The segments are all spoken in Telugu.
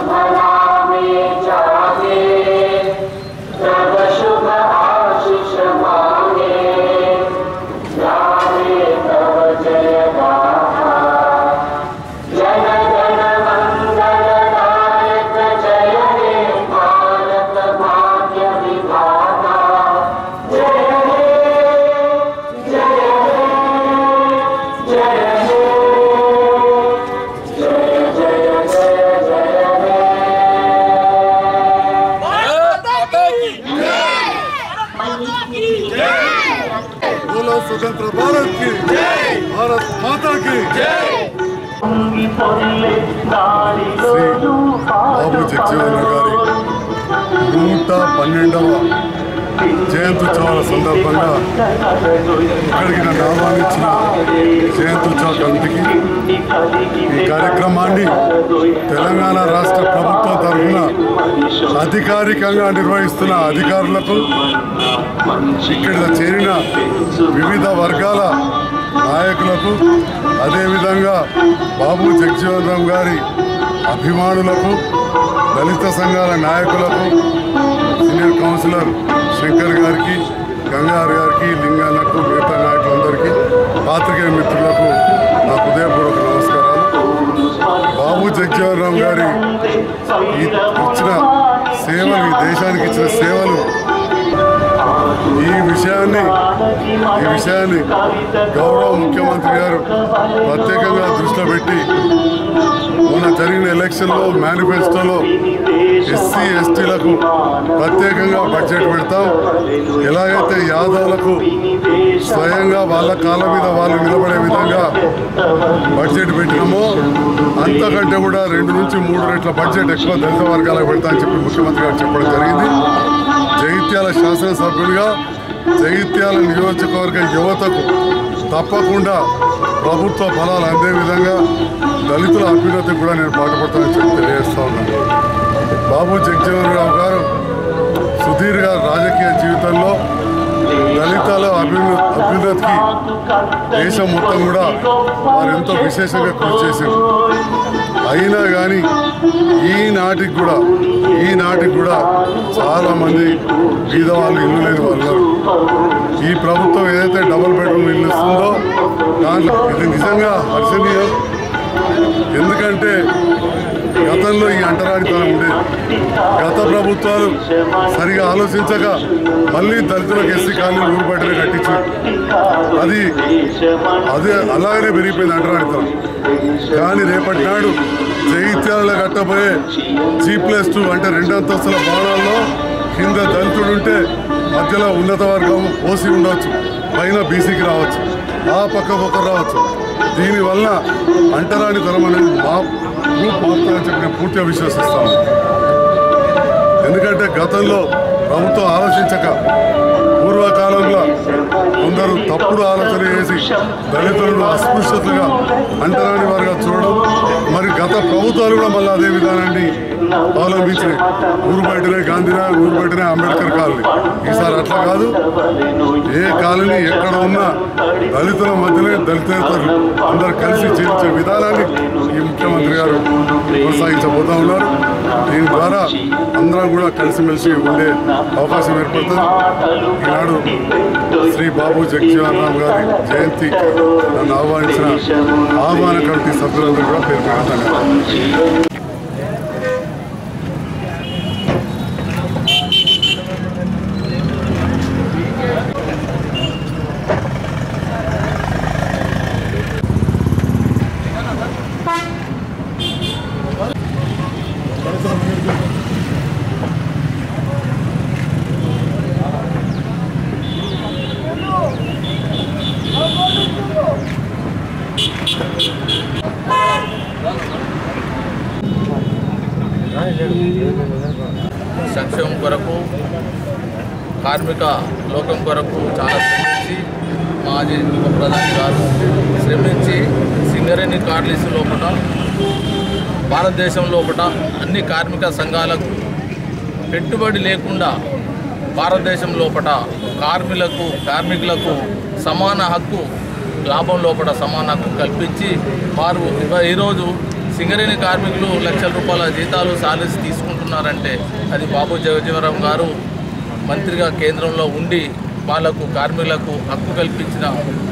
भला में जागे प्रभ शुभ आशीष मांगे गावे तव जय गाथा जन गण मंगलदायक जय हे भारत भाग्य विधाता जय हे जय हे जय हे जय जय जय जय हे बोलो स्वतंत्र भारत की भारत माता की పొంగి పొర్లే దారిలో శ్రీ బాబు జగజీవన్ గారి నూట పన్నెండవ జయంత్యుత్సవాల సందర్భంగా ఇక్కడికి నన్ను ఆహ్వానించిన జయంత్యుత్సవ కమిటీకి ఈ కార్యక్రమాన్ని తెలంగాణ రాష్ట్ర ప్రభుత్వం తరఫున అధికారికంగా నిర్వహిస్తున్న అధికారులకు ఇక్కడ చేరిన వివిధ వర్గాల నాయకులకు అదేవిధంగా బాబు జగజీవన్ రామ్ గారి అభిమానులకు దళిత సంఘాల నాయకులకు సీనియర్ కౌన్సిలర్ శంకర్ గారికి గంగారు గారికి లింగన్నకు మిగతా నాయకులందరికీ పాత్రికేయ మిత్రులకు నా హృదయపూర్వక నమస్కారాలు బాబు జగజీవన్ రామ్ గారి ఈ ఇచ్చిన సేవలు ఈ దేశానికి ఇచ్చిన సేవలు ఈ విషయాన్ని ఈ విషయాన్ని గౌరవ ముఖ్యమంత్రి గారు ప్రత్యేకంగా దృష్టిలో పెట్టి మొన్న జరిగిన ఎలక్షన్లో మేనిఫెస్టోలో ఎస్సీ ఎస్టీలకు ప్రత్యేకంగా బడ్జెట్ పెడతాం ఎలాగైతే యాదవులకు స్వయంగా వాళ్ళ కాళ్ళ మీద వాళ్ళు నిలబడే విధంగా బడ్జెట్ పెట్టినామో అంతకంటే కూడా రెండు నుంచి మూడు రెట్ల బడ్జెట్ ఎక్కువ దళిత వర్గాలకు పెడతా అని చెప్పి ముఖ్యమంత్రి గారు చెప్పడం జరిగింది జగిత్యాల శాసనసభ్యుడిగా జగిత్యాల నియోజకవర్గ యువతకు తప్పకుండా ప్రభుత్వ ఫలాలు అందే విధంగా దళితుల అభ్యున్నతికి కూడా నేను పాటుపడతానని చెప్పి తెలియజేస్తా ఉన్నాను బాబు జగజీవన్ రావు గారు సుదీర్ఘ రాజకీయ జీవితంలో దళితాల అభ్యున్న అభ్యున్నతికి దేశం మొత్తం కూడా వారు ఎంతో విశేషంగా కృషి చేశారు అయినా కానీ ఈనాటికి కూడా ఈనాటికి కూడా చాలా మంది బీద వాళ్ళు ఇల్లు లేని వాళ్ళు ఉన్నారు. ఈ ప్రభుత్వం ఏదైతే డబుల్ బెడ్రూమ్ ఇల్లు ఇస్తుందో దాంట్లో ఇది నిజంగా హర్షణీయం ఎందుకంటే గతంలో ఈ అంటరానితనం ఉండేది గత ప్రభుత్వాలు సరిగా ఆలోచించక మళ్ళీ దళితులకు ఎస్సీ కాలనీ ఊరు బయటనే కట్టించారు అది అదే అలాగనే పెరిగిపోయింది అంటరానితనం కానీ రేపటి నాడు జగిత్యాలలో కట్టబోయే జీ ప్లస్ టూ అంటే రెండు అంతస్తుల భవనాల్లో కింద దళితుడు ఉంటే మధ్యలో ఉన్నత వర్గం ఓసీ ఉండవచ్చు పైన బీసీకి రావచ్చు ఆ పక్క ఒకరు రావచ్చు దీనివల్ల అంటరాని తరం అనేది మా గ్రూప్ మారుతుందని చెప్పి నేను పూర్తిగా విశ్వసిస్తాను ఎందుకంటే గతంలో ప్రభుత్వం ఆలోచించక పూర్వకాలంలో కొందరు తప్పుడు ఆలోచన చేసి దళితులను అస్పృశ్యతగా అంటరాని వారిగా చూడడం మరి గత ప్రభుత్వాలు కూడా మళ్ళీ అదే విధానాన్ని అవలంబించినాయి ఊరు బయటనే గాంధీనగర్ ఊరు బయటనే అంబేద్కర్ కాలనీ ఈసారి అట్లా కాదు ఏ కాలనీ ఎక్కడ ఉన్నా దళితుల మధ్యనే దళితేతరులు అందరు కలిసి జీవించే విధానాన్ని ఈ ముఖ్యమంత్రి గారు కొనసాగించబోతా ఉన్నారు దీని ద్వారా అందరం కూడా కలిసిమెలిసి ఉండే అవకాశం ఏర్పడుతుంది ఈనాడు శ్రీ బాబు జగజీవన్ రామ్ గారి జయంతి నన్ను ఆహ్వానించిన ఆహ్వాన కమిటీ సభ్యులందరూ కూడా పేరు పేరు ధన్యవాదాలు సంక్షేమం కొరకు కార్మిక లోకం కొరకు చాలా శ్రమించి మాజీ ఉప ప్రధాని గారు శ్రమించి సింగరేణి కార్లీస్ లోపల భారతదేశం లోపల అన్ని కార్మిక సంఘాలకు పెట్టుబడి లేకుండా భారతదేశం లోపల కార్మికులకు కార్మికులకు సమాన హక్కు లాభం లోపల సమాన హక్కు కల్పించి వారు ఇవ- ఈరోజు సింగరేణి కార్మికులు లక్షల రూపాయల జీతాలు సాలరీస్ తీసుకుంటున్నారంటే అది బాబు జగజీవనరామ్ గారు మంత్రిగా కేంద్రంలో ఉండి వాళ్లకు కార్మికులకు హక్కు కల్పించిన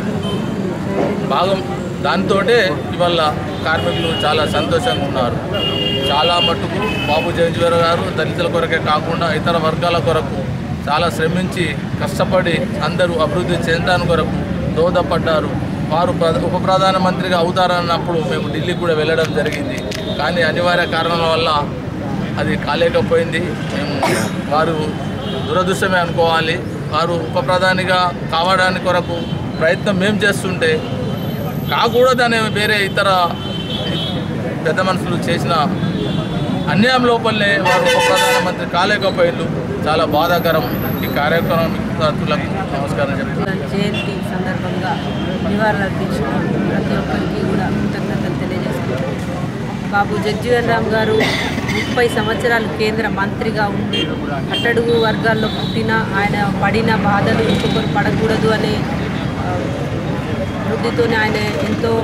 భాగం దాంతో ఇవాళ కార్మికులు చాలా సంతోషంగా ఉన్నారు చాలా మట్టుకు బాబు జగజీవర గారు దళితుల కొరకే కాకుండా ఇతర వర్గాల కొరకు చాలా శ్రమించి కష్టపడి అందరూ అభివృద్ధి చెందడానికి కొరకు దోహదపడ్డారు వారు ప్ర ఉప ప్రధానమంత్రిగా అవుతారన్నప్పుడు మేము ఢిల్లీకి కూడా వెళ్ళడం జరిగింది కానీ అనివార్య కారణాల వల్ల అది కాలేకపోయింది మేము వారు దురదృష్టమే అనుకోవాలి వారు ఉప ప్రధానిగా కావడానికి కొరకు ప్రయత్నం మేము చేస్తుంటే కాకూడదనే వేరే ఇతర పెద్ద మనుషులు చేసిన అన్యాయం లోపలనే వారు ఉప ప్రధానమంత్రి కాలేకపోయారు చాలా బాధాకరం ఈ కార్యక్రమాలకు నమస్కారం చెప్తున్నాను జయంతి సందర్భంగా నివాళులు అర్పించిన ప్రతి ఒక్కరికి కూడా కృతజ్ఞతలు తెలియజేసుకుంటున్నాను బాబు జగ్జీవన్ రామ్ గారు ముప్పై సంవత్సరాలు కేంద్ర మంత్రిగా ఉండి అట్టడుగు వర్గాల్లో పుట్టిన ఆయన పడిన బాధలు ఇంకొకరు పడకూడదు అనే ఆ, వృద్ధితోనే ఆయన ఎంతో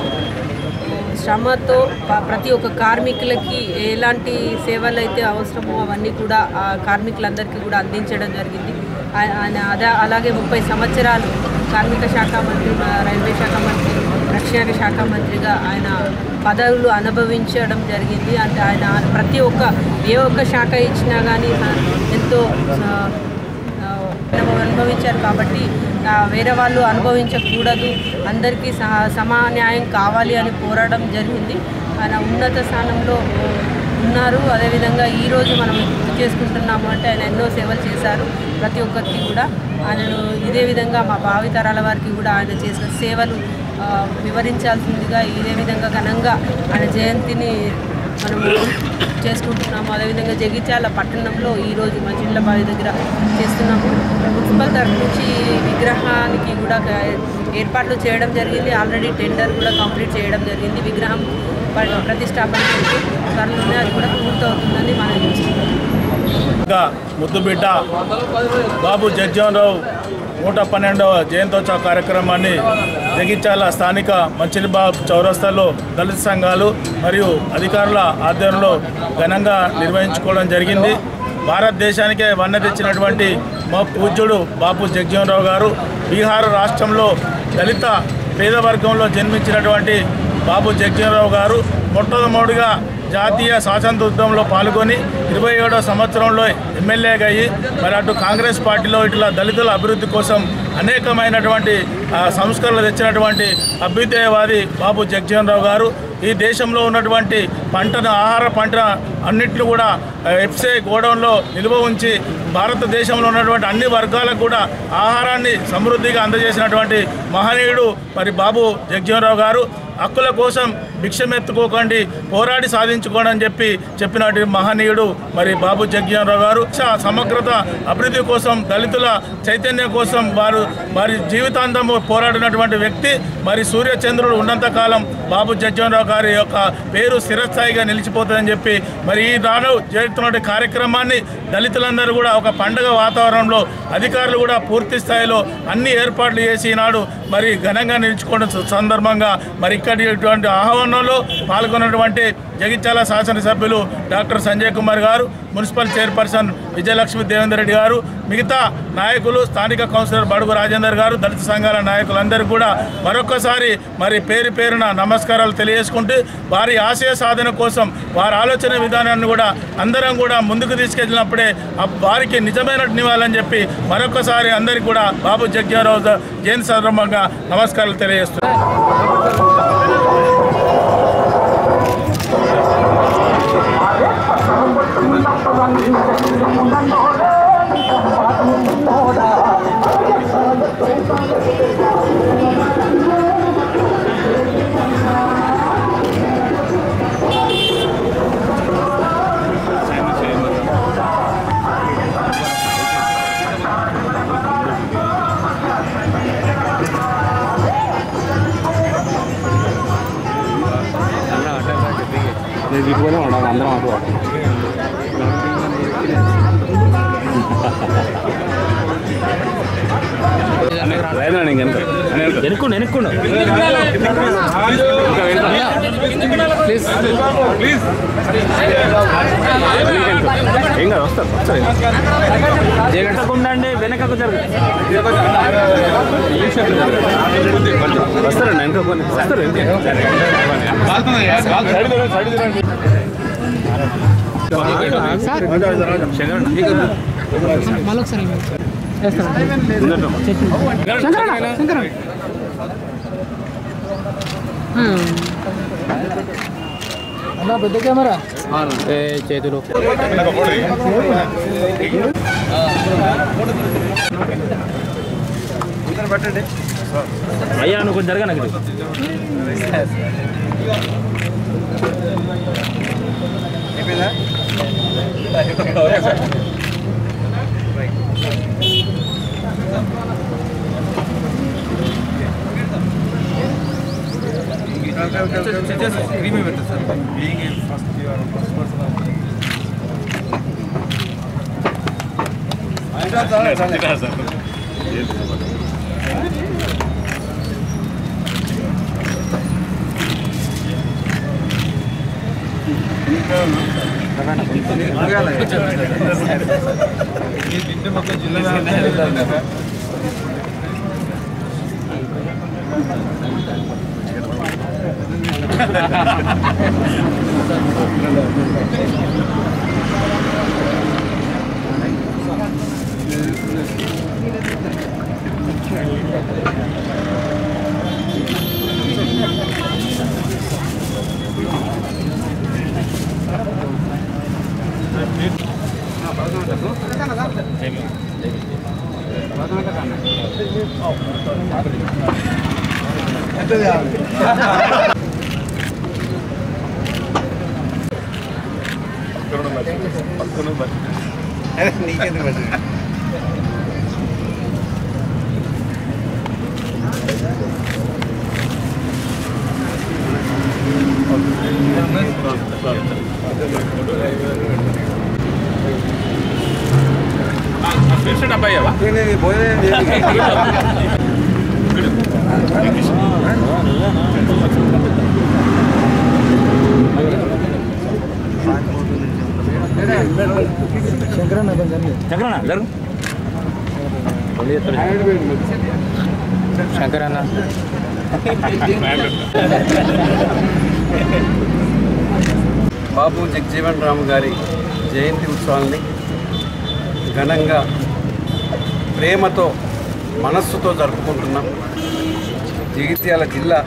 శ్రమతో ప- ప్రతి ఒక్క కార్మికులకి ఎలాంటి సేవలు అయితే అవసరమో అవన్నీ కూడా ఆ కార్మికులందరికీ కూడా అందించడం జరిగింది ఆ- ఆయన అదే అలాగే ముప్పై సంవత్సరాలు కార్మిక శాఖ మంత్రి మ- రైల్వే శాఖ మంత్రి రక్షణ శాఖ మంత్రిగా ఆయన పదవులు అనుభవించడం జరిగింది అంటే ఆయన ప్రతి ఒక్క ఏ ఒక్క శాఖ ఇచ్చినా కానీ ఎంతో ఆ, ఆ, అనుభవించారు కాబట్టి ఆ, వేరే వాళ్ళు అనుభవించకూడదు అందరికీ సహ సమాన్యాయం కావాలి అని పోరాటం జరిగింది ఆయన ఉన్నత స్థానంలో ఉన్నారు అదేవిధంగా ఈరోజు మనం గుర్తు చేసుకుంటున్నాము అంటే ఆయన ఎన్నో సేవలు చేశారు ప్రతి ఒక్కరికి కూడా ఆయనను ఇదే విధంగా మా భావితరాల వారికి కూడా ఆయన చేసిన సేవలు ఆ, వివరించాల్సిందిగా ఇదే విధంగా ఘనంగా ఆయన జయంతిని మనము చేసుకుంటున్నాము అదేవిధంగా జగిత్యాల పట్టణంలో ఈరోజు మంచిళ్ళబావి దగ్గర చేస్తున్నాము మున్సిపల్ తరఫు నుంచి విగ్రహానికి కూడా క- ఏర్పాట్లు చేయడం జరిగింది ఆల్రెడీ టెండర్ కూడా కంప్లీట్ చేయడం జరిగింది విగ్రహం ప- ప్రతిష్టాపన చేసి త్వరలోనే అది కూడా పూర్తవుతుందని మనం చూస్తున్నాం ఇంకా ముద్దుబిడ్డ బాబు జగ్జీవనరావు నూట పన్నెండవ జయంతోత్సవ కార్యక్రమాన్ని జగిత్యాల స్థానిక మంచిలిబాబు చౌరస్తాలో దళిత సంఘాలు మరియు అధికారుల ఆధ్వర్యంలో ఘనంగా నిర్వహించుకోవడం జరిగింది భారతదేశానికే వన్న తెచ్చినటువంటి మా పూజ్యుడు బాపు జగ్జీవనరావు గారు బీహార్ రాష్ట్రంలో దళిత పేద వర్గంలో జన్మించినటువంటి బాబు జగ్జీవనరావు గారు మొట్టమొదటిగా జాతీయ స్వాతంత్ర ఉద్యమంలో పాల్గొని ఇరవై ఏడో సంవత్సరంలో ఎమ్మెల్యేగా అయ్యి మరి అటు కాంగ్రెస్ పార్టీలో ఇట్లా దళితుల అభివృద్ధి కోసం అనేకమైనటువంటి ఆ, సంస్కరణలు తెచ్చినటువంటి అభ్యుదయవాది బాబు జగజీవన్ గారు ఈ దేశంలో ఉన్నటువంటి పంటను ఆహార పంట అన్నింటిని కూడా ఎఫ్సే గోడౌన్లో నిల్వ ఉంచి భారతదేశంలో ఉన్నటువంటి అన్ని వర్గాలకు కూడా ఆహారాన్ని సమృద్ధిగా అందజేసినటువంటి మహనీయుడు మరి బాబు జగజీవనరావు గారు హక్కుల కోసం భిక్షమెత్తుకోకండి పోరాడి సాధించుకోండి అని చెప్పి చెప్పినటువంటి మహనీయుడు మరి బాబు జగ్జీవనరావు గారు స- సమగ్రత అభివృద్ధి కోసం దళితుల చైతన్యం కోసం వారు వారి జీవితాంతము పోరాడినటువంటి వ్యక్తి మరి సూర్యచంద్రుడు ఉన్నంతకాలం బాబు జగ్జీవనరావు గారి యొక్క పేరు స్థిరస్థాయిగా నిలిచిపోతుందని చెప్పి మరి ఈ నాడు జరుగుతున్న కార్యక్రమాన్ని దళితులందరూ కూడా ఒక పండగ వాతావరణంలో అధికారులు కూడా పూర్తి స్థాయిలో అన్ని ఏర్పాట్లు చేసి ఈనాడు మరి ఘనంగా నిలుచుకోవడం సందర్భంగా మరి ఇక్కడ ఇటువంటి ఆహ్వానంలో పాల్గొన్నటువంటి జగిత్యాల శాసనసభ్యులు డాక్టర్ సంజయ్ కుమార్ గారు మున్సిపల్ చైర్పర్సన్ విజయలక్ష్మి దేవేందర్ రెడ్డి గారు మిగతా నాయకులు స్థానిక కౌన్సిలర్ బడుగు రాజేందర్ గారు దళిత సంఘాల నాయకులందరూ కూడా మరొకసారి మరి పేరు పేరున నమస్కారాలు తెలియజేసుకుంటూ వారి ఆశయ సాధన కోసం వారి ఆలోచన విధానాన్ని కూడా అందరం కూడా ముందుకు తీసుకెళ్ళినప్పుడే ఆ వారికి నిజమైన నివాళని చెప్పి మరొకసారి అందరికీ కూడా బాబు జగ్జారావు జయంతి సందర్భంగా నమస్కారాలు తెలియజేస్తున్నాను వెనుక్కుండు వెనుక్కుండు ఏం కాదు వస్తారు వస్తారు జగడకుండా వెనకకు జరగదు వస్తారండి వెనక కొన్ని వస్తారు చేతులు అయ్యా నువ్వు కొంచెం జరగా నాకు ఇటు. శంకరన్న జరుగు శంకరన్న బాబు జగజీవన్ రామ్ గారి జయంతి ఉత్సవాల్ని ఘనంగా ప్రేమతో మనస్సుతో జరుపుకుంటున్నాం జగిత్యాల జిల్లా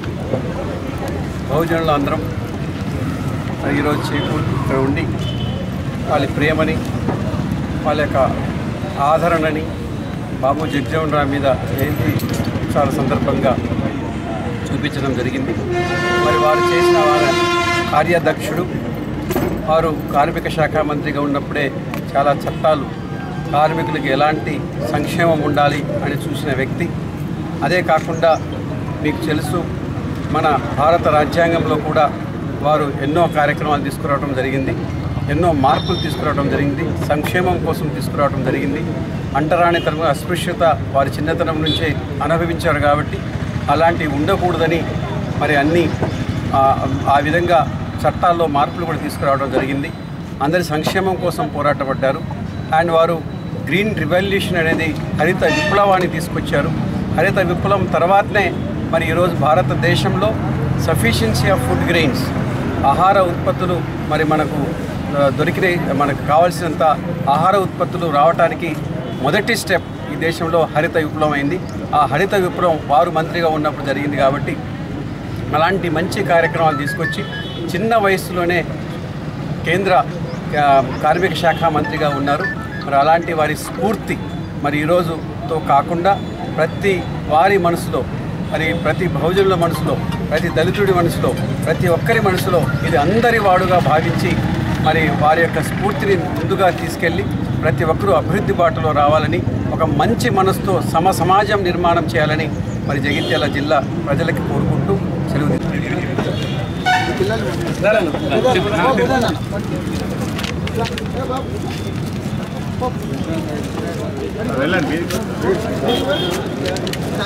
బహుజనులు అందరం మరి ఈరోజు చేకూరు ఇక్కడ ఉండి వాళ్ళ ప్రేమని వాళ్ళ యొక్క ఆదరణని బాబు జగజీవన్ రామ్ మీద జయంతి ఉత్సవాల సందర్భంగా చూపించడం జరిగింది మరి వారు చేసిన వారి కార్యదక్షుడు వారు కార్మిక శాఖ మంత్రిగా ఉన్నప్పుడే చాలా చట్టాలు కార్మికులకు ఎలాంటి సంక్షేమం ఉండాలి అని చూసిన వ్యక్తి అదే కాకుండా మీకు తెలుసు మన భారత రాజ్యాంగంలో కూడా వారు ఎన్నో కార్యక్రమాలు తీసుకురావడం జరిగింది ఎన్నో మార్పులు తీసుకురావడం జరిగింది సంక్షేమం కోసం తీసుకురావడం జరిగింది అంటరానితనం అస్పృశ్యత వారి చిన్నతనం నుంచే అనుభవించారు కాబట్టి అలాంటివి ఉండకూడదని మరి అన్నీ ఆ- ఆ విధంగా చట్టాల్లో మార్పులు కూడా తీసుకురావడం జరిగింది అందరి సంక్షేమం కోసం పోరాటపడ్డారు అండ్ వారు గ్రీన్ రివల్యూషన్ అనేది హరిత విప్లవాన్ని తీసుకొచ్చారు హరిత విప్లవం తర్వాతనే మరి ఈరోజు భారతదేశంలో సఫిషియన్సీ ఆఫ్ ఫుడ్ గ్రెయిన్స్ ఆహార ఉత్పత్తులు మరి మనకు ఆ, దొరికినాయి మనకు కావాల్సినంత ఆహార ఉత్పత్తులు రావటానికి మొదటి స్టెప్ ఈ దేశంలో హరిత విప్లవం అయింది ఆ హరిత విప్లవం వారు మంత్రిగా ఉన్నప్పుడు జరిగింది కాబట్టి అలాంటి మంచి కార్యక్రమాలు తీసుకొచ్చి చిన్న వయసులోనే కేంద్ర ఆ, కార్మిక శాఖ మంత్రిగా ఉన్నారు మరి అలాంటి వారి స్ఫూర్తి మరి ఈరోజుతో కాకుండా ప్రతి వారి మనసులో మరి ప్రతి బహుజనుల మనసులో ప్రతి దళితుడి మనసులో ప్రతి ఒక్కరి మనసులో ఇది అందరి వాడుగా భావించి మరి వారి యొక్క స్ఫూర్తిని ముందుగా తీసుకెళ్ళి ప్రతి ఒక్కరూ అభివృద్ధి బాటలో రావాలని ఒక మంచి మనసుతో సమ సమాజం నిర్మాణం చేయాలని మరి జగిత్యాల జిల్లా ప్రజలకి కోరుకుంటూ సెలవు వెళ్ళండి